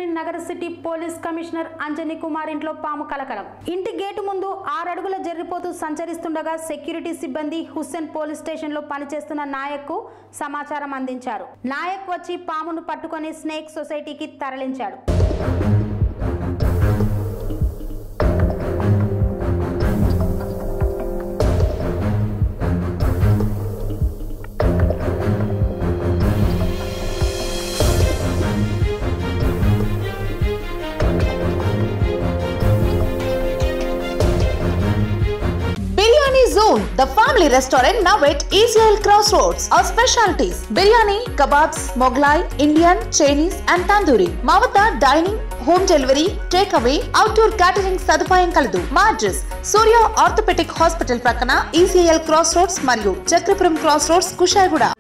నగర city police commissioner Anjani Kumar ఇంట్లో పాము కలకలం ఇంటి గేటు ముందు ఆరడుగుల జర్రిపోతూ సంచరిస్తుండగా సెక్యూరిటీ సిబ్బంది హుస్సేన్ పోలీస్ స్టేషన్ లో పనిచేస్తున్న నాయక్ కు సమాచారం అందించారు నాయక్ వచ్చి పామును పట్టుకొని స్నేక్ సొసైటీకి తరలించాడు Biryani Zone, the family restaurant now at ECL Crossroads. Our specialties biryani, kebabs, Moglai, Indian, Chinese, and tandoori. మా వద్ద dining home delivery take away outdoor catering సదుపాయం కలదు మా అడ్రస్ సూర్య ఆర్థోపెటిక్ హాస్పిటల్ ప్రక్కన ఈసీఎల్ క్రాస్ రోడ్స్ మరియు Chakrapuram cross roads Kushaiguda